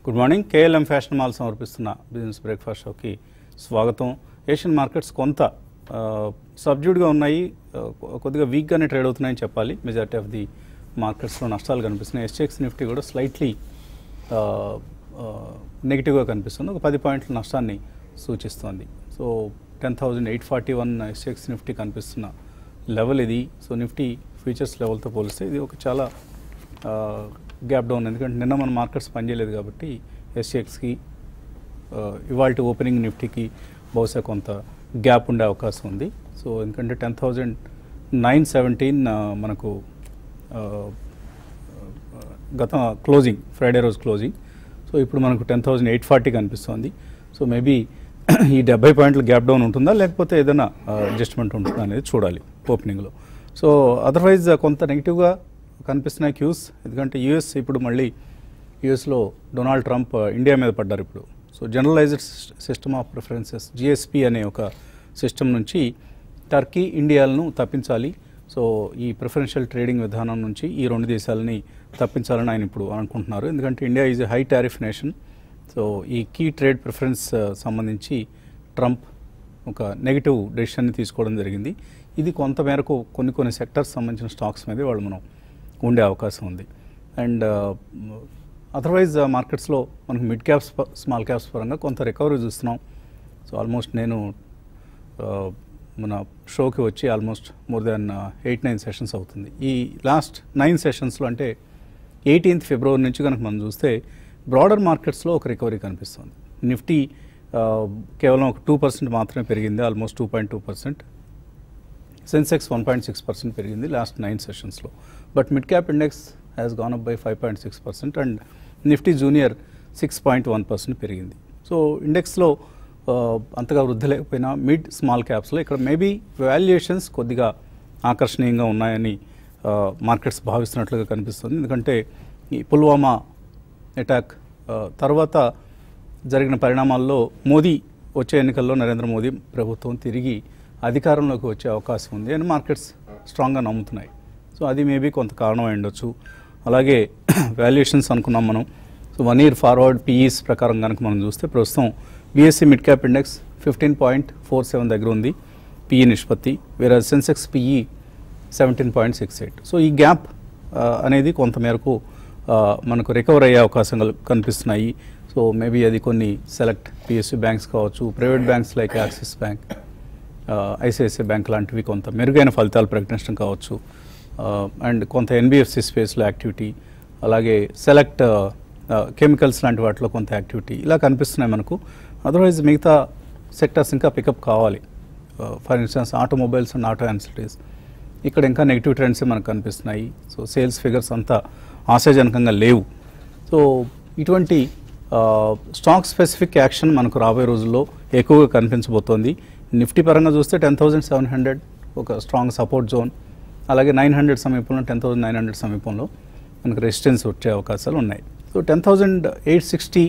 Good morning KLM fashion mall సమర్పిస్తున్న business breakfast షోకి స్వాగతం ఏషియన్ మార్కెట్స్ కొంత సబ్జ్యూడ్గా ఉన్నాయి ఆ, కొ- కొద్దిగా వీక్గానే ట్రేడ్ అవుతున్నాయని చెప్పాలి మెజారిటీ ఆఫ్ ది మార్కెట్స్లో నష్టాలు కనిపిస్తున్నాయి ఎస్టెక్స్ నిఫ్టీ కూడా స్లైట్లీ నెగిటివ్గా కనిపిస్తుంది ఒక పది పాయింట్ల నష్టాన్ని సూచిస్తోంది so ten thousand eight forty one ఎస్టెక్స్ నిఫ్టీ కనిపిస్తున్న లెవెల్ ఇది సో నిఫ్టీ ఫ్యూచర్స్ లెవెల్తో పోలిస్తే ఇది ఒక చాలా గ్యాప్ డౌన్ ఎందుకంటే నిన్న మన మార్కెట్స్ పనిచేయలేదు కాబట్టి ఎస్ఎక్స్కి ఇవాళ ఓపెనింగ్ నిఫ్టీకి బహుశా కొంత గ్యాప్ ఉండే అవకాశం ఉంది సో ఎందుకంటే టెన్ థౌజండ్ నైన్ సెవెంటీన్ మనకు ఆ, గత క్లోజింగ్ ఫ్రైడే రోజు క్లోజింగ్ సో ఇప్పుడు మనకు టెన్ థౌజండ్ ఎయిట్ ఫార్టీ కనిపిస్తుంది సో మేబీ ఈ డెబ్బై పాయింట్ల గ్యాప్ డౌన్ ఉంటుందా లేకపోతే ఏదైనా అడ్జస్ట్మెంట్ ఉంటుందా అనేది చూడాలి ఓపెనింగ్లో సో అదర్వైజ్ కొంత నెగిటివ్గా కనిపిస్తున్నాయి క్యూస్ ఎందుకంటే యూఎస్ ఇప్పుడు మళ్ళీ యూఎస్లో డొనాల్డ్ ట్రంప్ ఇండియా మీద పడ్డారు ఇప్పుడు so generalized system of preferences GSP అనే ఒక సిస్టమ్ నుంచి టర్కీ ఇండియాలను తప్పించాలి సో ఈ ప్రిఫరెన్షియల్ ట్రేడింగ్ విధానం నుంచి ఈ రెండు దేశాలని తప్పించాలని ఆయన ఇప్పుడు అనుకుంటున్నారు ఎందుకంటే India is a high tariff nation so ఈ కీ ట్రేడ్ ప్రిఫరెన్స్ ఆ, సంబంధించి ట్రంప్ ఒక నెగిటివ్ డెసిషన్ని తీసుకోవడం జరిగింది ఇది కొంతమేరకు కొన్ని కొన్ని సెక్టర్స్ సంబంధించిన స్టాక్స్ మీద వాళ్ళు మనం ఉండే అవకాశం ఉంది అండ్ అదర్వైజ్ మార్కెట్స్లో మనకు మిడ్ క్యాప్స్ స్మాల్ క్యాప్స్ పరంగా కొంత రికవరీ చూస్తున్నాం సో ఆల్మోస్ట్ నేను ఆ, మన షోకి వచ్చి almost more than eight nine sessions అవుతుంది ఈ లాస్ట్ నైన్ సెషన్స్లో అంటే ఎయిటీన్త్ ఫిబ్రవరి నుంచి కనుక మనం చూస్తే బ్రాడర్ మార్కెట్స్లో ఒక రికవరీ కనిపిస్తుంది నిఫ్టీ ఆ, కేవలం ఒక టూ పర్సెంట్ మాత్రమే పెరిగింది almost two point two percent Sensex one point six percent పెరిగింది లాస్ట్ నైన్ సెషన్స్లో but mid cap index has gone up by five point six percent and Nifty junior six point one percent పెరిగింది so ఇండెక్స్లో ఆ, అంతగా వృద్ధి లేకపోయినా మిడ్ స్మాల్ క్యాప్స్లో ఇక్కడ maybe valuations కొద్దిగా ఆకర్షణీయంగా ఉన్నాయని మార్కెట్స్ భావిస్తున్నట్లుగా కనిపిస్తుంది ఎందుకంటే ఈ పుల్వామా అటాక్ ఆ, తర్వాత జరిగిన పరిణామాల్లో మోదీ వచ్చే ఎన్నికల్లో నరేంద్ర మోదీ ప్రభుత్వం తిరిగి అధికారంలోకి వచ్చే అవకాశం ఉంది అని మార్కెట్స్ స్ట్రాంగ్గా నమ్ముతున్నాయి సో అది మేబీ కొంత కారణం అయి ఉండొచ్చు అలాగే వాల్యుయేషన్స్ అనుకున్నాం మనం so one year forward PEs ప్రకారం కనుక మనం చూస్తే ప్రస్తుతం BSE mid cap index fifteen point four seven దగ్గర ఉంది పిఈ నిష్పత్తి వేరే Sensex PE seventeen point six eight so ఈ గ్యాప్ ఆ, అనేది కొంతమేరకు ఆ, మనకు రికవర్ అయ్యే అవకాశాలు కనిపిస్తున్నాయి సో మేబీ అది కొన్ని సెలెక్ట్ పిఎస్సి బ్యాంక్స్ కావచ్చు private banks like Axis bank ICICI bank లాంటివి కొంత మెరుగైన ఫలితాలు ప్రకటించడం కావచ్చు అండ్ కొంత ఎన్బిఎఫ్సి స్పేస్లో యాక్టివిటీ అలాగే సెలెక్ట్ కెమికల్స్ లాంటి వాటిలో కొంత యాక్టివిటీ ఇలా కనిపిస్తున్నాయి మనకు అదర్వైజ్ మిగతా సెక్టర్స్ ఇంకా పికప్ కావాలి for instance automobiles and auto ancillaries ఇక్కడ ఇంకా నెగిటివ్ ట్రెండ్స్ మనకు కనిపిస్తున్నాయి సో సేల్స్ ఫిగర్స్ అంతా ఆశాజనకంగా లేవు సో ఇటువంటి స్టాక్ స్పెసిఫిక్ యాక్షన్ మనకు రాబోయే రోజుల్లో ఎక్కువగా కనిపించబోతోంది నిఫ్టీ పరంగా చూస్తే టెన్ థౌజండ్ సెవెన్ హండ్రెడ్ ఒక స్ట్రాంగ్ సపోర్ట్ జోన్ అలాగే నైన్ హండ్రెడ్ సమీపంలో టెన్ థౌసండ్ నైన్ హండ్రెడ్ సమీపంలో మనకు రెసిస్టెన్స్ వచ్చే అవకాశాలు ఉన్నాయి so ten thousand eight sixty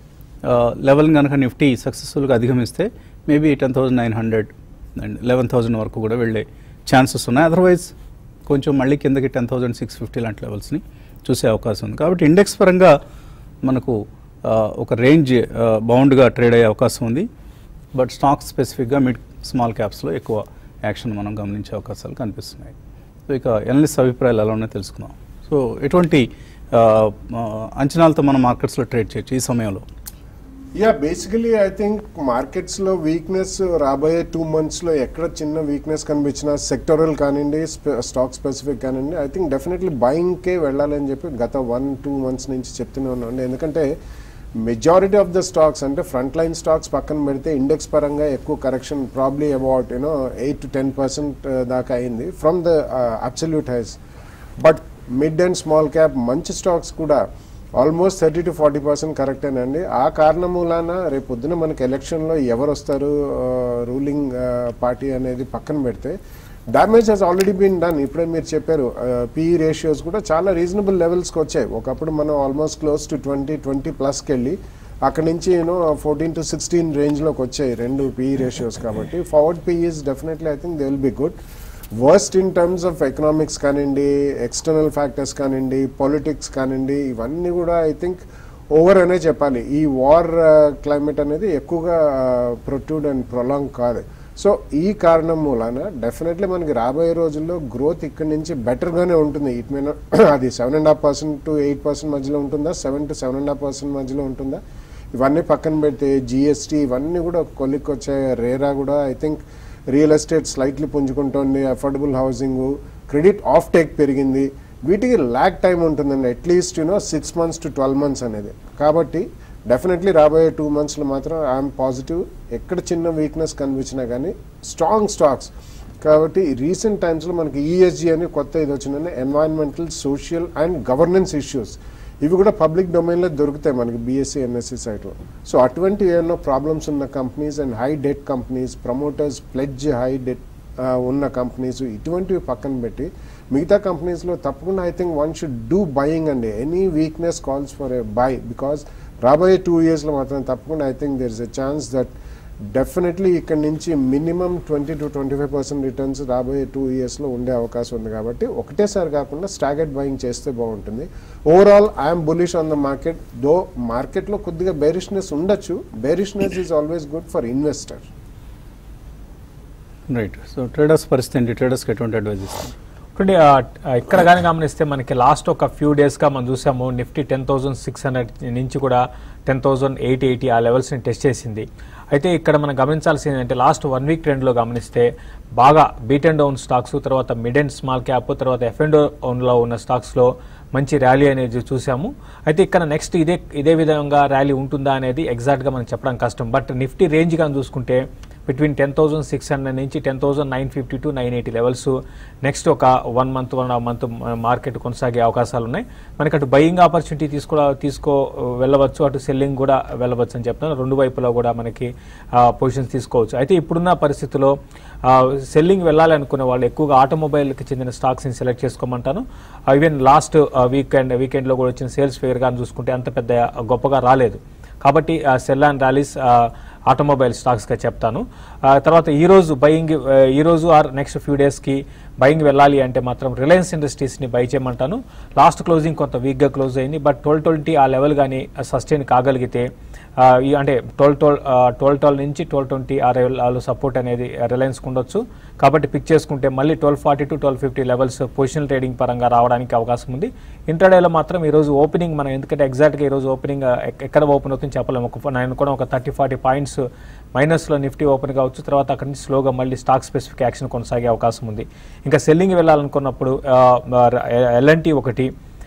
level కనుక నిఫ్టీ సక్సెస్ఫుల్గా అధిగమిస్తే maybe ten thousand nine hundred and eleven thousand వరకు కూడా వెళ్ళే ఛాన్సెస్ ఉన్నాయి అదర్వైజ్ కొంచెం మళ్ళీ కిందకి టెన్ థౌజండ్ సిక్స్ ఫిఫ్టీ లాంటి లెవెల్స్ని చూసే అవకాశం ఉంది కాబట్టి ఇండెక్స్ పరంగా మనకు ఆ, ఒక రేంజ్ బౌండ్గా ట్రేడ్ అయ్యే అవకాశం ఉంది బట్ స్టాక్ స్పెసిఫిక్గా మిడ్ స్మాల్ క్యాప్స్లో ఎక్కువ యాక్షన్ మనం గమనించే అవకాశాలు కనిపిస్తున్నాయి సో ఇక ఎనలిస్ట్ అభిప్రాయాలు ఎలా ఉన్నాయో తెలుసుకుందాం సో ఎటువంటి ఆ, ఆ, అంచనాలతో మనం మార్కెట్స్లో ట్రేడ్ చేయొచ్చు ఈ సమయంలో యా బేసికలీ ఐ థింక్ మార్కెట్స్లో వీక్నెస్ రాబోయే టూ మంత్స్లో ఎక్కడ చిన్న వీక్నెస్ కనిపించినా సెక్టరల్ కానివ్వండి స్టాక్ స్పెసిఫిక్ కానివ్వండి ఐ థింక్ డెఫినెట్లీ బయింగ్కే వెళ్ళాలని చెప్పి గత వన్ టూ మంత్స్ నుంచి చెప్తూనే ఉన్నాను ఎందుకంటే మెజారిటీ ఆఫ్ ద స్టాక్స్ అంటే ఫ్రంట్ లైన్ స్టాక్స్ పక్కన పెడితే ఇండెక్స్ పరంగా ఎక్కువ correction probably about you know eight to ten percent దాకా అయింది from the absolute highs but mid and small cap మంచి స్టాక్స్ కూడా almost thirty to forty percent కరెక్టేనండి ఆ కారణం మూలాన రేపు పొద్దున మనకి ఎలక్షన్లో ఎవరు వస్తారు రూలింగ్ పార్టీ అనేది పక్కన పెడితే damage has already been done ఇప్పుడే మీరు చెప్పారు పీఈ రేషియోస్ కూడా చాలా రీజనబుల్ లెవెల్స్కి వచ్చాయి ఒకప్పుడు మనం almost close to twenty twenty ప్లస్కి వెళ్ళి అక్కడ నుంచి యూనో ఫోర్టీన్ టు సిక్స్టీన్ రేంజ్లోకి వచ్చాయి రెండు పీఈ రేషియోస్ కాబట్టి forward PEs definitely I think they will be good worst in terms of economics కానివ్వండి ఎక్స్టర్నల్ ఫ్యాక్టర్స్ కానివ్వండి పాలిటిక్స్ కానివ్వండి ఇవన్నీ కూడా ఐ థింక్ ఓవర్ అనే చెప్పాలి ఈ వార్ క్లైమేట్ అనేది ఎక్కువగా ప్రొట్యూడ్ అండ్ ప్రొలాంగ్ కాదు సో ఈ కారణం మూలాన డెఫినెట్లీ మనకి రాబోయే రోజుల్లో గ్రోత్ ఇక్కడ నుంచి బెటర్గానే ఉంటుంది ఇట్ మీన్ అది seven and half percent to eight percent మధ్యలో ఉంటుందా seven to seven and half percent మధ్యలో ఉంటుందా ఇవన్నీ పక్కన పెడితే జిఎస్టీ ఇవన్నీ కూడా ఒక కొలిక్కి వచ్చాయి రేరా కూడా I think real estate slightly పుంజుకుంటోంది affordable housing credit offtake పెరిగింది వీటికి ల్యాక్ టైం ఉంటుందండి at least you know six months to twelve months అనేది కాబట్టి డెఫినెట్లీ రాబోయే టూ మంత్స్లో మాత్రం ఐఎమ్ పాజిటివ్ ఎక్కడ చిన్న వీక్నెస్ కనిపించినా కానీ స్ట్రాంగ్ స్టాక్స్ కాబట్టి రీసెంట్ టైమ్స్లో మనకి ఈఎస్జీ అని కొత్త ఇది వచ్చిందండి environmental social and governance issues ఇవి కూడా పబ్లిక్ డొమైన్లో దొరుకుతాయి మనకి బీఎస్సీ ఎన్ఎస్సీ సైట్లో సో అటువంటి ఏమన్నా ప్రాబ్లమ్స్ ఉన్న companies and high debt companies promoters pledge high debt ఉన్న కంపెనీస్ ఇటువంటివి పక్కన పెట్టి మిగతా కంపెనీస్లో తప్పకుండా I think one should do buying అండి any weakness calls for a buy because రాబోయే టూ ఇయర్స్లో మాత్రం తప్పకుండా I think there is a chance that definitely ఇక్కడ నుంచి minimum twenty to twenty five percent returns రాబోయే టూ ఇయర్స్లో ఉండే అవకాశం ఉంది కాబట్టి ఒకటేసారి కాకుండా స్టాగెట్ బయింగ్ చేస్తే బాగుంటుంది overall I'm bullish on the market though మార్కెట్లో కొద్దిగా బేరిష్నెస్ ఉండొచ్చు bearishness is always good for investor right so traders పరిస్థితి ఏంటి ట్రేడర్స్కి ఎటువంటి అడ్వైజ్ ఇస్తారు ఒకటి ఆ, ఆ, ఇక్కడ కానీ గమనిస్తే మనకి లాస్ట్ ఒక ఫ్యూ డేస్గా మనం చూసాము Nifty ten thousand six hundred నుంచి కూడా టెన్ థౌసండ్ ఎయిట్ ఎయిటీ ఆ లెవెల్స్ని టెస్ట్ చేసింది అయితే ఇక్కడ మనం గమనించాల్సింది ఏంటంటే లాస్ట్ వన్ వీక్ ట్రెండ్లో గమనిస్తే బాగా బీట్ అండ్ డౌన్ స్టాక్స్ తర్వాత మిడ్ అండ్ స్మాల్ క్యాప్ తర్వాత ఎఫ్ అండ్ లో ఉన్న స్టాక్స్లో మంచి ర్యాలీ అనేది చూసాము అయితే ఇక్కడ నెక్స్ట్ ఇదే ఇదే విధంగా ర్యాలీ ఉంటుందా అనేది ఎగ్జాక్ట్గా మనం చెప్పడం కష్టం బట్ నిఫ్టీ రేంజ్ కానీ చూసుకుంటే between ten thousand six hundred నుంచి ten thousand nine fifty to nine eighty levels next ఒక one month one month market కొనసాగే అవకాశాలు ఉన్నాయి మనకి అటు బయింగ్ ఆపర్చునిటీ తీసుకో తీసుకో వెళ్ళవచ్చు అటు సెల్లింగ్ కూడా వెళ్ళవచ్చు అని చెప్తాను రెండు వైపులా కూడా మనకి పొజిషన్స్ తీసుకోవచ్చు అయితే ఇప్పుడున్న పరిస్థితిలో సెల్లింగ్ వెళ్ళాలి అనుకునే వాళ్ళు ఎక్కువగా ఆటోమొబైల్కి చెందిన స్టాక్స్ని సెలెక్ట్ చేసుకోమంటాను ఈవెన్ లాస్ట్ వీకెండ్ వీకెండ్లో కూడా వచ్చిన సేల్స్ ఫిగర్ కానీ చూసుకుంటే అంత పెద్ద గొప్పగా రాలేదు కాబట్టి సెల్ అండ్ ర్యాలీస్ ఆటోమొబైల్ స్టాక్స్గా చెప్తాను ఆ, తర్వాత ఈరోజు బయింగ్ ఈరోజు ఆర్ నెక్స్ట్ ఫ్యూ డేస్కి బయింగ్ వెళ్ళాలి అంటే మాత్రం రిలయన్స్ ఇండస్ట్రీస్ని బై చేయమంటాను లాస్ట్ క్లోజింగ్ కొంత వీక్గా క్లోజ్ అయింది బట్ ట్వెల్వ్ ట్వంటీ ఆ లెవెల్ కానీ సస్టైన్ కాగలిగితే ఆ, ఈ అంటే ట్వెల్వ్ ట్వెల్వ్ ట్వెల్వ్ ట్వెల్వ్ నుంచి ట్వెల్వ్ ట్వంటీ ఆ లెవెల్ సపోర్ట్ అనేది రిలయన్స్కి ఉండొచ్చు కాబట్టి పిక్ చేసుకుంటే మళ్ళీ twelve forty to twelve fifty levels positional trading పరంగా రావడానికి అవకాశం ఉంది ఇంటర్డేలో మాత్రం ఈరోజు ఓపెనింగ్ మనం ఎందుకంటే ఎగ్జాక్ట్గా ఈరోజు ఓపెనింగ్ ఎక్కడ ఓపెన్ అవుతుందో చెప్పలేము ఒక నేను కూడా ఒక థర్టీ ఫార్టీ పాయింట్స్ మైనస్లో నిఫ్టీ ఓపెన్ కావచ్చు తర్వాత అక్కడి నుంచి స్లోగా మళ్ళీ స్టాక్ స్పెసిఫిక్ యాక్షన్ కొనసాగే అవకాశం ఉంది ఇంకా సెల్లింగ్ వెళ్ళాలనుకున్నప్పుడు ఎల్ఎన్టీ ఒకటి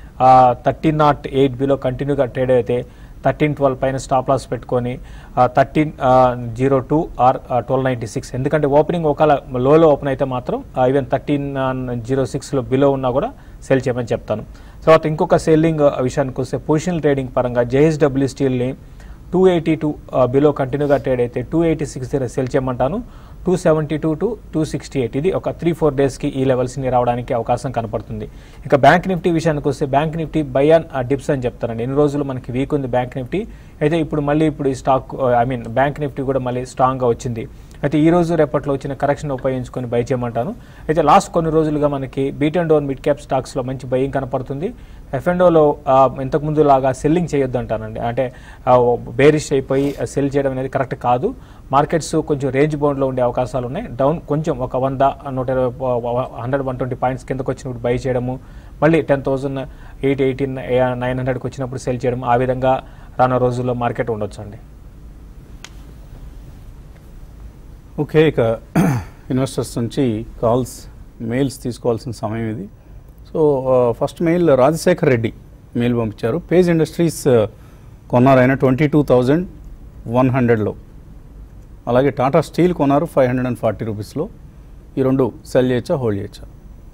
థర్టీన్ నాట్ ఎయిట్ బిలో కంటిన్యూగా ట్రేడ్ అయితే థర్టీన్ ట్వెల్వ్ పైన స్టాప్ లాస్ పెట్టుకొని thirteen zero two or twelve ninety six ఎందుకంటే ఓపెనింగ్ ఒకవేళ లోలో ఓపెన్ అయితే మాత్రం ఈవెన్ థర్టీన్ జీరో సిక్స్లో బిలో ఉన్నా కూడా సెల్ చేయమని చెప్తాను తర్వాత ఇంకొక సెల్లింగ్ విషయానికి వస్తే పొజిషనల్ ట్రేడింగ్ పరంగా జేఎస్డబ్ల్యూ స్టీల్ని టూ ఎయిటీ టూ బిలో కంటిన్యూగా ట్రేడ్ అయితే టూ ఎయిటీ సిక్స్ దగ్గర సెల్ చేయమంటాను two seventy two to two sixty eight ఇది ఒక త్రీ ఫోర్ డేస్కి ఈ లెవెల్స్ని రావడానికి అవకాశం కనపడుతుంది ఇక బ్యాంక్ నిఫ్టీ విషయానికి వస్తే bank Nifty buy on dips అని చెప్తానండి ఎన్ని రోజులు మనకి వీక్ ఉంది బ్యాంక్ నిఫ్టీ అయితే ఇప్పుడు మళ్ళీ ఇప్పుడు ఈ stock I mean bank Nifty కూడా మళ్ళీ స్ట్రాంగ్గా వచ్చింది అయితే ఈ రోజు రేపట్లో వచ్చిన కరెక్షన్ ఉపయోగించుకొని బై చేయమంటాను అయితే లాస్ట్ కొన్ని రోజులుగా మనకి beaten down mid cap స్టాక్స్లో మంచి బయింగ్ కనపడుతుంది ఎఫ్ఎండోలో ఇంతకుముందు లాగా సెల్లింగ్ చేయొద్దు అంటానండి అంటే బేరిష్ అయిపోయి సెల్ చేయడం అనేది కరెక్ట్ కాదు మార్కెట్స్ కొంచెం రేంజ్ బౌండ్లో ఉండే అవకాశాలు ఉన్నాయి డౌన్ కొంచెం ఒక వంద నూట ఇరవై హండ్రెడ్ వన్ ట్వంటీ పాయింట్స్ కిందకు వచ్చినప్పుడు బై చేయడము మళ్ళీ ten thousand eight eighteen nine హండ్రెడ్కి వచ్చినప్పుడు సెల్ చేయడం ఆ విధంగా రానున్న రోజుల్లో మార్కెట్ ఉండొచ్చు అండి ఓకే ఇక ఇన్వెస్టర్స్ నుంచి కాల్స్ మెయిల్స్ తీసుకోవాల్సిన సమయం ఇది so first mail Rajasekhar Reddy mail పంపించారు పేజ్ ఇండస్ట్రీస్ కొన్నారు ఆయన ట్వంటీ టూ థౌజండ్ వన్ హండ్రెడ్లో అలాగే టాటా స్టీల్ కొన్నారు ఫైవ్ హండ్రెడ్ అండ్ ఫార్టీ రూపీస్లో ఈ రెండు సెల్ చేయొచ్చా హోల్డ్ చేయొచ్చా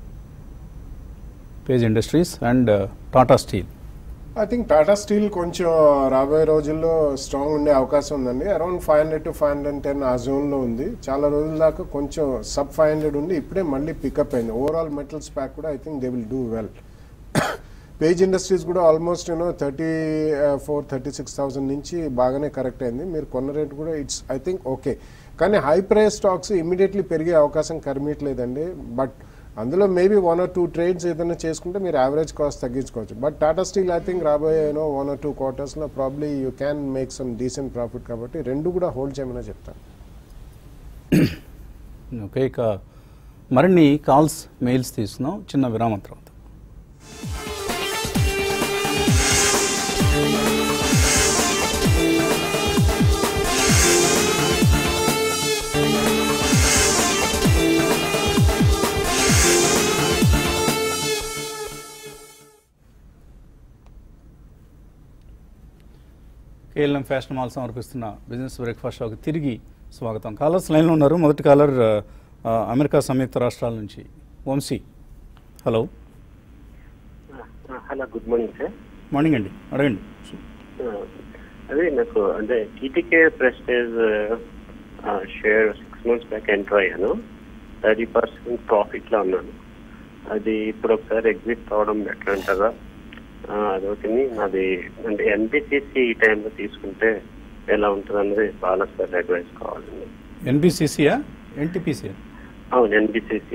Page Industries and Tata Steel I think Tata Steel కొంచెం రాబోయే రోజుల్లో స్ట్రాంగ్ ఉండే అవకాశం ఉందండి around five hundred to five hundred ten ఆ జోన్లో ఉంది చాలా రోజుల దాకా కొంచెం సబ్ ఫైవ్ హండ్రెడ్ ఉంది ఇప్పుడే మళ్ళీ పికప్ అయింది ఓవరాల్ మెటల్స్ ప్యాక్ కూడా I think they will do well Page Industries కూడా almost you know thirty four thirty six thousand నుంచి బాగానే కరెక్ట్ అయింది మీరు కొన్న రేట్ కూడా ఇట్స్ ఐ థింక్ ఓకే కానీ హై ప్రైస్ స్టాక్స్ ఇమీడియట్లీ పెరిగే అవకాశం కనిపించలేదండి బట్ అందులో maybe one or two trades ఏదైనా చేసుకుంటే మీరు యావరేజ్ కాస్ట్ తగ్గించుకోవచ్చు but Tata Steel I think రాబోయే యూనో వన్ ఆర్ టూ క్వార్టర్స్లో probably you can make some decent profit కాబట్టి రెండు కూడా హోల్డ్ చేయమని చెప్తాను ఓకే ఇక మరిన్ని కాల్స్ మెయిల్స్ తీసుకున్నాం చిన్న విరామం తర్వాత కేఎల్ఎం ఫ్యాషన్ మాల్ సమర్పిస్తున్న బిజినెస్ బ్రేక్ఫాస్ట్ షోకి తిరిగి స్వాగతం కాలర్స్ లైన్లో ఉన్నారు మొదటి కాలర్ ఆ, అమెరికా సంయుక్త రాష్ట్రాల నుంచి Vamsi hello hello good morning sir morning అండి అడగండి అదే నాకు అంటే TTK Prestige share six months back enter అయ్యాను థర్టీ పర్సెంట్ ప్రాఫిట్ లో ఉన్నాను అది ఇప్పుడు ఒకసారి ఎగ్జిట్ అవడం బెటర్ అంటారా ఆ, అదొకటి నాది అంటే ఎన్బిసిసి ఈ టైంలో తీసుకుంటే ఎలా ఉంటుంది అన్నది బాగా సార్ అడ్వైస్ కావాలండి ఎన్బిసిసియా ఎన్టీపీసీయా అవును NBCC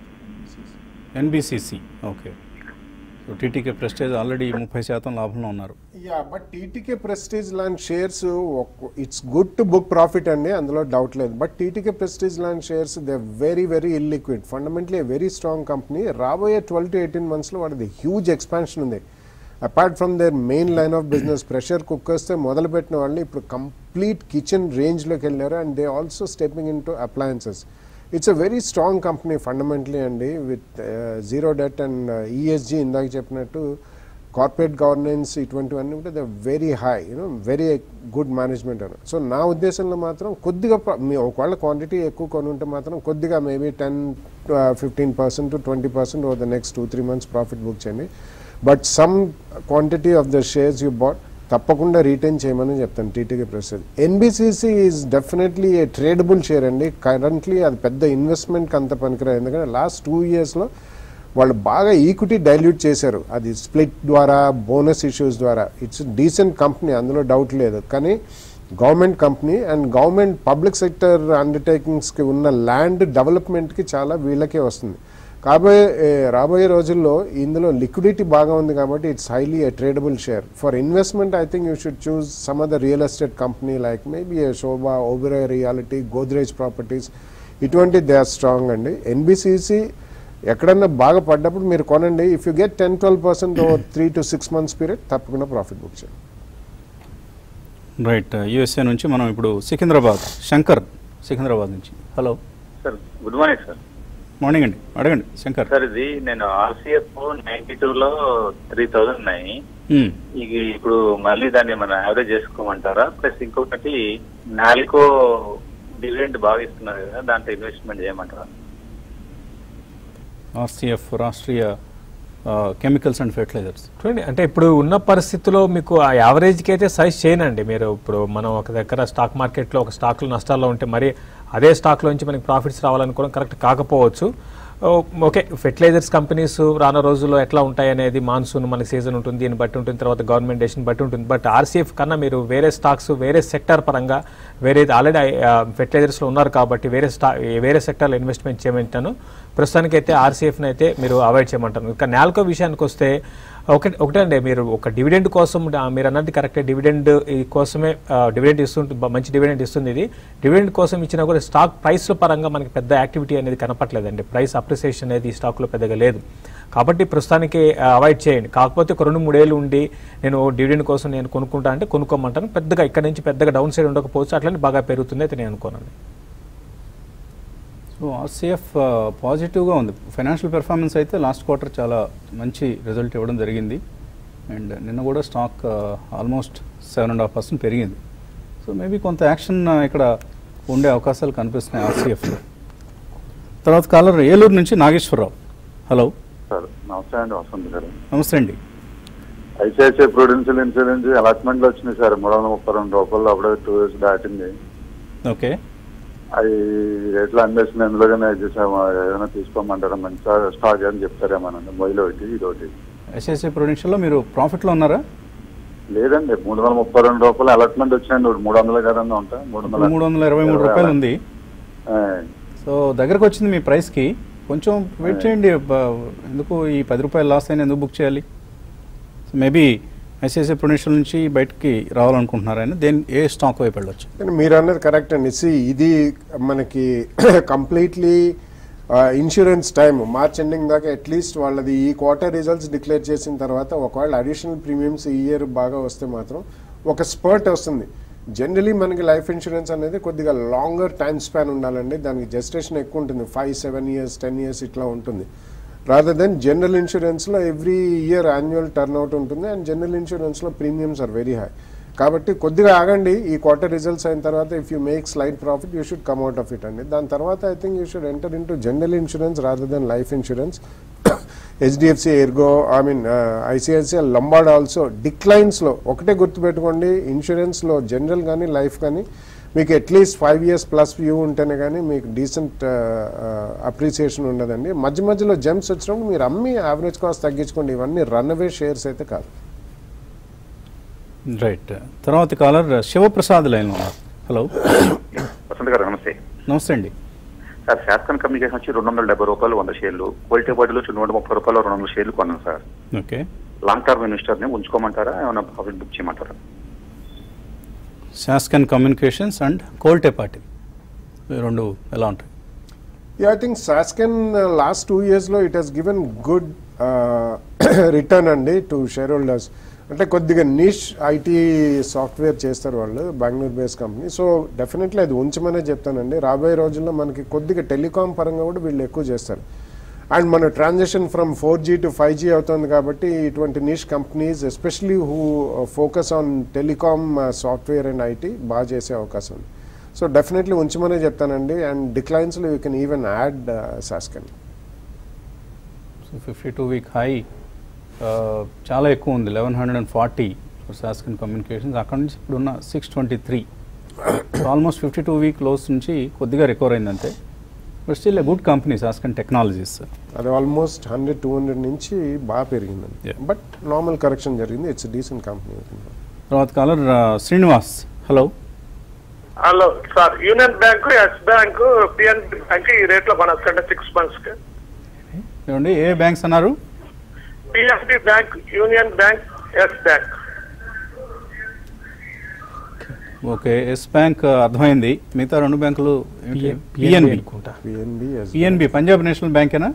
NBCC okay so TTK Prestige already ముప్పై శాతం లాభంలో ఉన్నారు యా బట్ టీటీకే ప్రెస్టీజ్ లాంటి shares it's good to book profit అండి అందులో డౌట్ లేదు బట్ టీటీకే ప్రెస్టీజ్ లాంటి shares they very very illiquid fundamentally very strong company రాబోయే ట్వెల్వ్ టు ఎయిటీన్ మంత్స్లో వాడిది హ్యూజ్ ఎక్స్పాన్షన్ ఉంది apart from their main line of business pressure కుక్కర్స్తో మొదలుపెట్టిన వాళ్ళు ఇప్పుడు కంప్లీట్ కిచెన్ రేంజ్లోకి వెళ్ళారు and they also stepping into appliances it's a very strong company fundamentally అండి with zero debt and ESG ఇందాక చెప్పినట్టు కార్పొరేట్ గవర్నెన్స్ ఇటువంటివన్నీ కూడా the very high you know very good management అని సో నా ఉద్దేశంలో మాత్రం కొద్దిగా ప్ర- మీ ఒకవేళ క్వాంటిటీ ఎక్కువ కొని ఉంటే మాత్రం కొద్దిగా maybe ten fifteen percent to twenty percent over the next two three months profit book చేయండి but some quantity of the shares you bought తప్పకుండా రీటైన్ చేయమని చెప్తాను TTK Prestige NBCC is definitely a tradable share అండి currently అది పెద్ద ఇన్వెస్ట్మెంట్కి అంత పనికిరాదు ఎందుకంటే లాస్ట్ టూ ఇయర్స్లో వాళ్ళు బాగా ఈక్విటీ డైల్యూట్ చేశారు అది స్ప్లిట్ ద్వారా బోనస్ ఇష్యూస్ ద్వారా ఇట్స్ డీసెంట్ కంపెనీ అందులో డౌట్ లేదు కానీ government company and government public sector అండర్టేకింగ్స్కి ఉన్న ల్యాండ్ డెవలప్మెంట్కి చాలా వీళ్ళకే వస్తుంది కాబోయే ఏ, రాబోయే రోజుల్లో ఇందులో లిక్విడిటీ బాగా ఉంది కాబట్టి it's highly a tradable share for investment I think you should choose some other real estate company like maybe a Sobha Oberoi Realty Godrej Properties ఇటువంటి దే ఆర్ స్ట్రాంగ్ అండి ఎన్బిసిసి ఎక్కడన్నా బాగా పడ్డప్పుడు మీరు కొనండి if you get ten twelve percent over three to six months period తప్పకుండా profit book చేయండి right USA నుంచి మనం ఇప్పుడు సికింద్రాబాద్ శంకర్ సికింద్రాబాద్ నుంచి hello sir good morning sir morning అండి అడగండి శంకర్ సార్ ఇది నేను ఆర్సీఎఫ్ నైన్టీ టూ లో త్రీ థౌజండ్ ఉన్నాయి మ్మ్. ఇక ఇప్పుడు మళ్ళీ దాన్ని మనం యావరేజ్ చేసుకోమంటారా ప్లస్ ఇంకొకటి నాలుగో డివిడెంట్ బాగా ఇస్తున్నారు కదా దాంట్లో ఇన్వెస్ట్మెంట్ చేయమంటారా ఆర్సీఎఫ్ రాష్ట్రీయ ఆ, కెమికల్స్ అండ్ ఫెర్టిలైజర్స్ చూడండి అంటే ఇప్పుడు ఉన్న పరిస్థితిలో మీకు ఆ యావరేజ్కి అయితే సైజ్ చేయనండి మీరు ఇప్పుడు మనం ఒక దగ్గర స్టాక్ మార్కెట్లో ఒక స్టాక్లు నష్టాల్లో ఉంటే మరి అదే స్టాక్లో నుంచి మనకి ప్రాఫిట్స్ రావాలనుకోవడం కరెక్ట్ కాకపోవచ్చు ఓ, ఓకే ఫెర్టిలైజర్స్ కంపెనీస్ రానున్న రోజుల్లో ఎట్లా ఉంటాయి అనేది మాన్సూన్ మనకి సీజన్ ఉంటుంది దీన్ని బట్టి ఉంటుంది తర్వాత గవర్నమెంట్ డెసిషన్ బట్టి ఉంటుంది బట్ ఆర్సీఎఫ్ కన్నా మీరు వేరే స్టాక్స్ వేరే సెక్టర్ పరంగా వేరే ఆల్రెడీ ఫెర్టిలైజర్స్లో ఉన్నారు కాబట్టి వేరే స్టా వేరే సెక్టర్లో ఇన్వెస్ట్మెంట్ చేయమంటాను ప్రస్తుతానికైతే ఆర్సీఎఫ్ని అయితే మీరు అవాయిడ్ చేయమంటాను ఇంకా నాల్కో విషయానికి వస్తే ఒకటి ఒకటే అండి మీరు ఒక డివిడెండ్ కోసం ఆ, మీరు అన్నది కరెక్టే డివిడెండ్ ఈ కోసమే డివిడెండ్ ఇస్తుంటుంది బ- మంచి డివిడెండ్ ఇస్తుంది ఇది డివిడెండ్ కోసం ఇచ్చినా కూడా స్టాక్ ప్రైస్ పరంగా మనకి పెద్ద యాక్టివిటీ అనేది కనపట్లేదండి ప్రైస్ అప్రిసియేషన్ అనేది ఈ స్టాక్లో పెద్దగా లేదు కాబట్టి ప్రస్తుతానికి అవాయిడ్ చేయండి కాకపోతే ఒక రెండు మూడేళ్ళు ఉండి నేను డివిడెండ్ కోసం నేను కొనుక్కుంటా అంటే కొనుక్కోమంటాను పెద్దగా ఇక్కడ నుంచి పెద్దగా డౌన్ సైడ్ ఉండకపోవచ్చు అట్లనే బాగా పెరుగుతుంది అయితే నేను అనుకోనండి సో ఆర్సీఎఫ్ పాజిటివ్గా ఉంది ఫైనాన్షియల్ పెర్ఫార్మెన్స్ అయితే లాస్ట్ క్వార్టర్ చాలా మంచి రిజల్ట్ ఇవ్వడం జరిగింది అండ్ నిన్న కూడా stock almost seven and half percent పెరిగింది సో మేబీ కొంత యాక్షన్ ఇక్కడ ఉండే అవకాశాలు కనిపిస్తున్నాయి ఆర్సీఎఫ్లో తర్వాత కాలర్ ఏలూరు నుంచి నాగేశ్వరరావు హలో సార్ నమస్తే అండి వసంత్ గారు నమస్తే అండి ఐసిఐసిఐ ప్రొడెన్షియల్ ఇన్సూరెన్స్ అలాట్మెంట్లు వచ్చినాయి సార్ మూడు వందల ముప్పై రెండు రూపాయలు అప్పుడే టూ ఇయర్స్ దాటింది ఓకే అవి రేట్లు అందేసిన ఎందులోగానే ఏదైనా తీసుకోమంటారా మంచి స్టాక్ అని చెప్తారేమోనండి మొదలు ఒకటి ఇది ఒకటి ఐసిఐసిఐ ప్రొడెన్షియల్లో మీరు ప్రాఫిట్లో ఉన్నారా లేదండి మూడు వందల ముప్పై రెండు రూపాయలు అలాట్మెంట్ వచ్చినాయండి ఇప్పుడు మూడు వందల కదండి ఉంటా మూడు ఇప్పుడు మూడు వందల ఇరవై మూడు రూపాయలు ఉంది ఆ, సో దగ్గరకు వచ్చింది మీ ప్రైస్కి కొంచెం వెయిట్ చేయండి బ- ఎందుకు ఈ పది రూపాయలు లాస్ అయినా ఎందుకు బుక్ చేయాలి మేబీ ఐసిఐసిఐ ప్రొడెన్షియల్ నుంచి బయటికి రావాలనుకుంటున్నారు ఆయన దేని ఏ స్టాక్ వైపు వెళ్ళొచ్చు కానీ మీరు అన్నది కరెక్ట్ అండి సి ఇది మనకి completely insurance time March ending దాకా అట్లీస్ట్ వాళ్ళది ఈ క్వార్టర్ రిజల్ట్స్ డిక్లేర్ చేసిన తర్వాత ఒకవేళ అడిషనల్ ప్రీమియమ్స్ ఈ ఇయర్ బాగా వస్తే మాత్రం ఒక స్పర్ట్ వస్తుంది జనరలీ మనకి లైఫ్ ఇన్సూరెన్స్ అనేది కొద్దిగా లాంగర్ టైం స్పాన్ ఉండాలండి దానికి జస్టేషన్ ఎక్కువ ఉంటుంది five seven years ten years ఇట్లా ఉంటుంది రాదర్ దెన్ జనరల్ ఇన్సూరెన్స్లో every year annual turn out ఉంటుంది అండ్ జనరల్ ఇన్సూరెన్స్లో ప్రీమియమ్స్ ఆర్ వెరీ హై కాబట్టి కొద్దిగా ఆగండి ఈ క్వార్టర్ రిజల్ట్స్ అయిన తర్వాత if you make slight profit you should come out of it అండి దాని తర్వాత I think you should enter into general insurance rather than life insurance HDFC ERGO I mean ICICI Lombard also డిక్లైన్స్లో ఒకటే గుర్తుపెట్టుకోండి ఇన్సూరెన్స్లో general కానీ life కానీ మీకు at least five years plus view ఉంటేనే కానీ మీకు డీసెంట్ అప్రిసియేషన్ ఉండదండి మధ్య మధ్యలో జెమ్స్ వచ్చినప్పుడు మీరు అమ్మి యావరేజ్ కాస్ట్ తగ్గించుకోండి ఇవన్నీ రన్ అవే షేర్స్ అయితే కాదు రైట్ తర్వాత కాలర్ శివప్రసాద్ లైన్లో ఉన్నారు హలో వసంత్ గారు నమస్తే నమస్తే అండి సార్ శాస్త్రన్ కమ్యూనికేషన్ వచ్చి రెండు వందల డెబ్బై రూపాయలు వంద షేర్లు క్వాలిటీ బాడీలో వచ్చి నూట ముప్పై రూపాయలు రెండు వందల షేర్లు కొన్నాను సార్ ఓకే లాంగ్ టర్మ్ ఇన్వెస్టర్ని ఉంచుకోమంటారా ఏమైనా ప్రాఫిట్ బుక్ చేయమంటారా శాస్కన్ కమ్యూనికేషన్స్ అండ్ కోల్టే పార్టీ ఈ రెండు ఎలా ఉంటాయి Yeah, I think Sasken uh, last two years లో it has given good return అండి టు షేర్ హోల్డర్స్ అంటే కొద్దిగా నిష్ ఐటీ సాఫ్ట్వేర్ చేస్తారు వాళ్ళు Bengaluru base company so definitely అది ఉంచమనే చెప్తానండి రాబోయే రోజుల్లో మనకి కొద్దిగా టెలికాం పరంగా కూడా వీళ్ళు ఎక్కువ చేస్తారు అండ్ మన transaction from four G to five G అవుతుంది కాబట్టి ఇటువంటి niche companies especially who focus on telecom software and IT బాగా చేసే అవకాశం ఉంది సో డెఫినెట్లీ ఉంచమనే చెప్తానండి అండ్ డిక్లైన్స్లో you can even add Sasken so fifty two week high చాలా ఎక్కువ ఉంది eleven hundred and forty for Sasken Communications అక్కడ నుంచి ఇప్పుడున్న six twenty three almost fifty two week lows నుంచి కొద్దిగా రికవర్ అయిందంతే but still a good company Sasken Technologies అది ఆల్మోస్ట్ హండ్రెడ్ టూ హండ్రెడ్ నుంచి బాగా పెరిగిందండి Yeah. బట్ నార్మల్ కరెక్షన్ జరిగింది ఇట్స్ డీసెంట్ కంపెనీ తర్వాత caller Srinivas hello hello sir Union Bank Yes Bank PNB bank ఈ రేట్ లో కొనొచ్చండి సిక్స్ మంత్స్ కి ఏమండి ఏ బ్యాంక్స్ అన్నారు PNB bank Union Bank Yes Bank okay Yes Bank అర్థమైంది మిగతా రెండు బ్యాంకులు పిఎన్బి పిఎన్బి అనుకుంటా పిఎన్బి పిఎన్బి పంజాబ్ నేషనల్ బ్యాంకేనా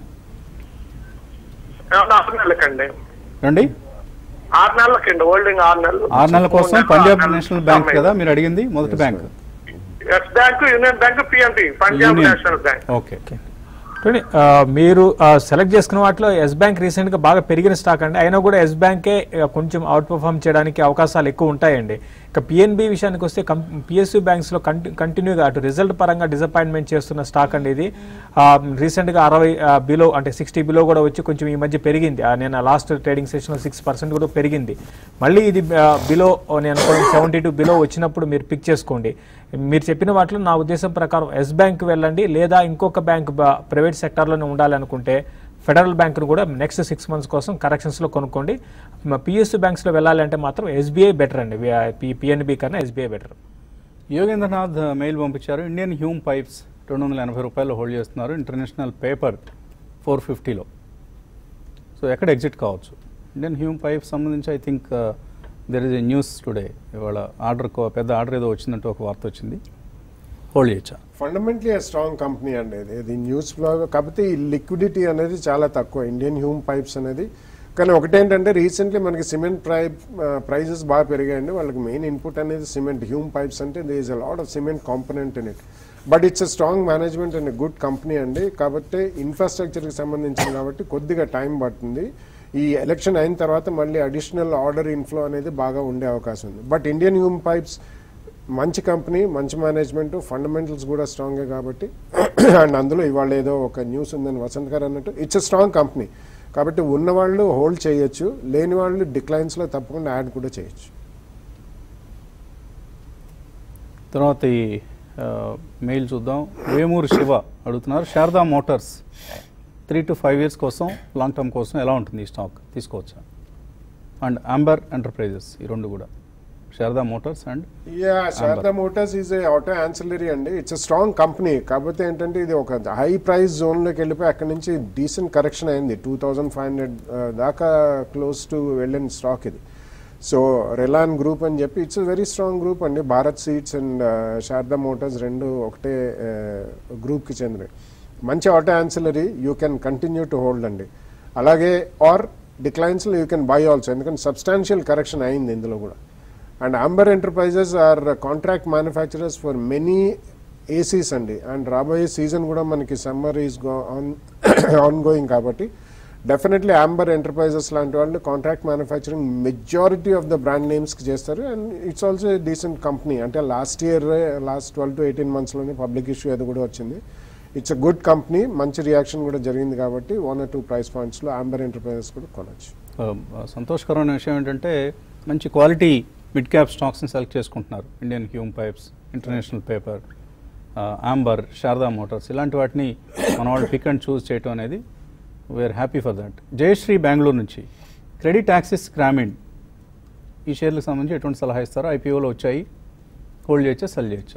ఆరు నెలలకండి రండి ఆరు నెలలకండి హోల్డింగ్ ఆరు నెలలు ఆరు నెలల కోసం మూడు నెలలు, పంజాబ్ ఆరు నెలలు నేషనల్ బ్యాంక్ అమ్మాయి. కదా మీరు అడిగింది మొదటి bank Yes Bank Union Bank PNB Punjab union national bank okay చూడండి ఆ, మీరు ఆ, సెలెక్ట్ చేసుకున్న వాటిలో ఎస్ బ్యాంక్ రీసెంట్గా బాగా పెరిగిన స్టాక్ అండి అయినా కూడా ఎస్ బ్యాంకే ఆ, కొంచెం అవుట్ పర్ఫామ్ చేయడానికి అవకాశాలు ఎక్కువ ఉంటాయండి ఇక పిఎన్బి విషయానికి వస్తే కం పిఎస్యు బ్యాంక్స్లో కంటి కంటిన్యూగా అటు రిజల్ట్ పరంగా డిసప్పాయింట్మెంట్ చేస్తున్న స్టాక్ అండి ఇది ఆ, రీసెంట్గా అరవై బిలో అంటే సిక్స్టీ బిలో కూడా వచ్చి కొంచెం ఈ మధ్య పెరిగింది ఆ, నేను లాస్ట్ ట్రేడింగ్ సెషన్లో సిక్స్ పర్సెంట్ కూడా పెరిగింది మళ్ళీ ఇది బిలో నేను అనుకోవడం సెవెంటీ టూ బిలో వచ్చినప్పుడు మీరు పిక్ చేసుకోండి మీరు చెప్పిన వాటిలో నా ఉద్దేశం ప్రకారం ఎస్ బ్యాంక్ వెళ్ళండి లేదా ఇంకొక బ్యాంక్ ప్రైవేట్ సెక్టార్లోనే ఉండాలి అనుకుంటే ఫెడరల్ బ్యాంక్ను కూడా నెక్స్ట్ సిక్స్ మంత్స్ కోసం కరెక్షన్స్లో కొనుక్కోండి పిఎస్యూ బ్యాంక్స్లో వెళ్ళాలంటే మాత్రం ఎస్బీఐ బెటర్ అండి పిఎన్బి కన్నా ఎస్బీఐ బెటర్ యోగేంద్రనాథ్ మెయిల్ పంపించారు ఇండియన్ హ్యూమ్ పైప్స్ రెండు వందల ఎనభై రూపాయలు హోల్డ్ చేస్తున్నారు ఇంటర్నేషనల్ పేపర్ ఫోర్ ఫిఫ్టీలో సో ఎక్కడ ఎగ్జిట్ కావచ్చు ఇండియన్ హ్యూమ్ పైప్స్ సంబంధించి I think there is a news today ఇవాళ ఆర్డర్ పెద్ద ఆర్డర్ ఏదో వచ్చిందంటే ఒక వార్త వచ్చింది హోల్డ్ చేయొచ్చా ఫండమెంటలీ స్ట్రాంగ్ కంపెనీ అండి ఇది ఇది న్యూస్ ఫ్లో కాకపోతే ఈ లిక్విడిటీ అనేది చాలా తక్కువ ఇండియన్ హ్యూమ్ పైప్స్ అనేది కానీ ఒకటేంటంటే రీసెంట్లీ మనకి సిమెంట్ ప్రై ప్రైజెస్ బాగా పెరిగాయండి వాళ్ళకి మెయిన్ ఇన్పుట్ అనేది సిమెంట్ హ్యూమ్ పైప్స్ అంటే they is a lot of cement component in it but it's a strong management and good company అండి కాబట్టి ఇన్ఫ్రాస్ట్రక్చర్కి సంబంధించింది కాబట్టి కొద్దిగా టైం పడుతుంది ఈ ఎలక్షన్ అయిన తర్వాత మళ్ళీ అడిషనల్ ఆర్డర్ ఇన్ఫ్లో అనేది బాగా ఉండే అవకాశం ఉంది బట్ ఇండియన్ హ్యూమ్ పైప్స్ మంచి కంపెనీ మంచి మేనేజ్మెంట్ ఫండమెంటల్స్ కూడా స్ట్రాంగే కాబట్టి అండ్ అందులో ఇవాళ ఏదో ఒక న్యూస్ ఉందని వసంత్ గారు అన్నట్టు ఇట్స్ అ స్ట్రాంగ్ కంపెనీ కాబట్టి ఉన్నవాళ్ళు హోల్డ్ చేయొచ్చు లేని వాళ్ళు డిక్లైన్స్లో తప్పకుండా యాడ్ కూడా చేయొచ్చు తర్వాత ఈ మెయిల్ చూద్దాం వేమూరు శివ అడుగుతున్నారు Sharada motors three to five years కోసం లాంగ్ టర్మ్ కోసం ఎలా ఉంటుంది ఈ స్టాక్ తీసుకోవచ్చా అండ్ అంబర్ ఎంటర్ప్రైజెస్ ఈ రెండు కూడా Sharada motors and yeah Sharada motors is a auto ancillary అండి ఇట్స్ స్ట్రాంగ్ కంపెనీ కాకపోతే ఏంటంటే ఇది ఒక హై ప్రైస్ జోన్లోకి వెళ్ళిపోయి అక్కడ నుంచి డీసెంట్ కరెక్షన్ అయింది టూ థౌజండ్ ఫైవ్ హండ్రెడ్ దాకా క్లోజ్ టు వెళ్ళిన స్టాక్ ఇది సో రిలయన్ గ్రూప్ అని చెప్పి ఇట్స్ వెరీ స్ట్రాంగ్ గ్రూప్ అండి Bharat seats and Sharada motors రెండు ఒకటే గ్రూప్కి చెందినవి మంచి auto ancillary you can continue to hold అండి అలాగే ఆర్ డిక్లైన్స్లో యూ కెన్ బై ఆల్సో ఎందుకంటే సబ్స్టాన్షియల్ కరెక్షన్ అయింది ఇందులో కూడా and Amber enterprises are contract manufacturers for many ACs అండి అండ్ రాబోయే సీజన్ కూడా మనకి summer is on on going కాబట్టి డెఫినెట్లీ అంబర్ ఎంటర్ప్రైజెస్ లాంటి వాళ్ళు contract manufacturing majority of the brand నేమ్స్కి చేస్తారు and it's also decent company అంటే last year last twelve to eighteen మంత్స్లోనే పబ్లిక్ ఇష్యూ అది కూడా వచ్చింది ఇట్స్ అ గుడ్ కంపెనీ మంచి రియాక్షన్ కూడా జరిగింది కాబట్టి వన్ ఆర్ టూ ప్రైస్ పాయింట్స్లో అంబర్ ఎంటర్ప్రైజెస్ కూడా కొనొచ్చు సంతోషకరమైన విషయం ఏంటంటే మంచి క్వాలిటీ మిడ్ క్యాప్ స్టాక్స్ని సెలెక్ట్ చేసుకుంటున్నారు Indian Hume pipes international paper Amber Sharada motors ఇలాంటి వాటిని మన వాళ్ళు పిక్ అండ్ చూస్ చేయటం అనేది we are happy for that Jayashri Bengaluru నుంచి క్రెడిట్ యాక్సిస్ గ్రామీణ్ ఈ షేర్లకు సంబంధించి ఎటువంటి సలహా ఇస్తారో ఐపీఓలో వచ్చాయి హోల్డ్ చేయొచ్చా సెల్ చేయొచ్చా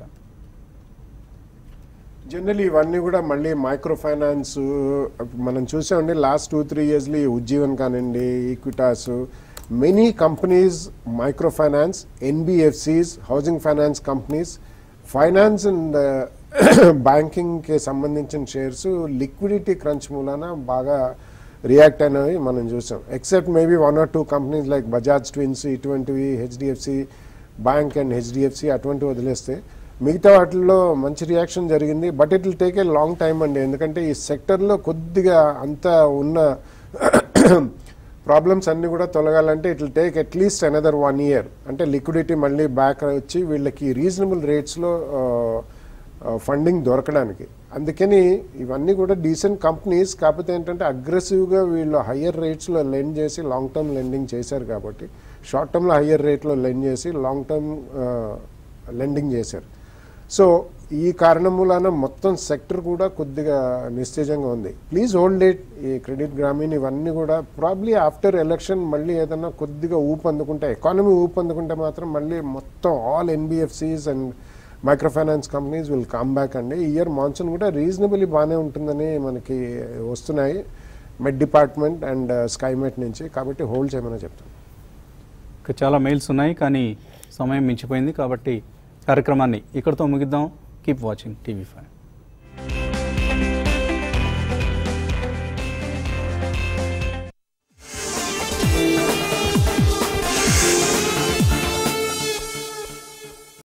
జనరల్ ఇవన్నీ కూడా మళ్ళీ మైక్రో ఫైనాన్స్ మనం చూసామండి లాస్ట్ టూ త్రీ ఇయర్స్లో ఉజ్జీవన్ కానివ్వండి Equitas many companies micro finance NBFCs housing finance companies finance and బ్యాంకింగ్కి సంబంధించిన షేర్స్ లిక్విడిటీ క్రంచ్ మూలాన బాగా రియాక్ట్ అయినవి మనం చూసాం except maybe one or two companies like Bajaj twins ఇటువంటివి హెచ్డిఎఫ్సి బ్యాంక్ అండ్ హెచ్డిఎఫ్సి అటువంటివి వదిలేస్తే మిగతా వాటిల్లో మంచి రియాక్షన్ జరిగింది but it will take a long time అండి ఎందుకంటే ఈ సెక్టర్లో కొద్దిగా అంత ఉన్న ప్రాబ్లమ్స్ అన్నీ కూడా తొలగాలంటే it will take at least another one year అంటే లిక్విడిటీ మళ్ళీ బ్యాక్ వచ్చి వీళ్ళకి రీజనబుల్ రేట్స్లో ఫండింగ్ దొరకడానికి అందుకని ఇవన్నీ కూడా డీసెంట్ కంపెనీస్ కాకపోతే ఏంటంటే అగ్రెసివ్గా వీళ్ళు హయ్యర్ రేట్స్లో లెండ్ చేసి లాంగ్ టర్మ్ లెండింగ్ చేశారు కాబట్టి షార్ట్ టర్మ్లో హయ్యర్ రేట్లో లెండ్ చేసి లాంగ్ టర్మ్ లెండింగ్ చేశారు సో ఈ కారణం మూలాన మొత్తం సెక్టర్ కూడా కొద్దిగా నిస్తేజంగా ఉంది ప్లీజ్ హోల్డ్ ఇట్ ఈ క్రెడిట్ గ్రామీణ్ ఇవన్నీ కూడా ప్రాబ్లీ ఆఫ్టర్ ఎలక్షన్ మళ్ళీ ఏదన్నా కొద్దిగా ఊపు అందుకుంటే ఎకానమీ ఊపు అందుకుంటే మాత్రం మళ్ళీ మొత్తం all NBFCs and micro finance companies will come back అండి ఈ ఇయర్ మాన్సూన్ కూడా రీజనబుల్లీ బాగానే ఉంటుందని మనకి వస్తున్నాయి మెడ్ డిపార్ట్మెంట్ అండ్ స్కైమెట్ నుంచి కాబట్టి హోల్డ్ చేయమని చెప్తాను ఇంకా చాలా మెయిల్స్ ఉన్నాయి కానీ సమయం మించిపోయింది కాబట్టి కార్యక్రమాన్ని ఇక్కడితో ముగిద్దాం కీప్ వాచింగ్ టీవీ ఫైవ్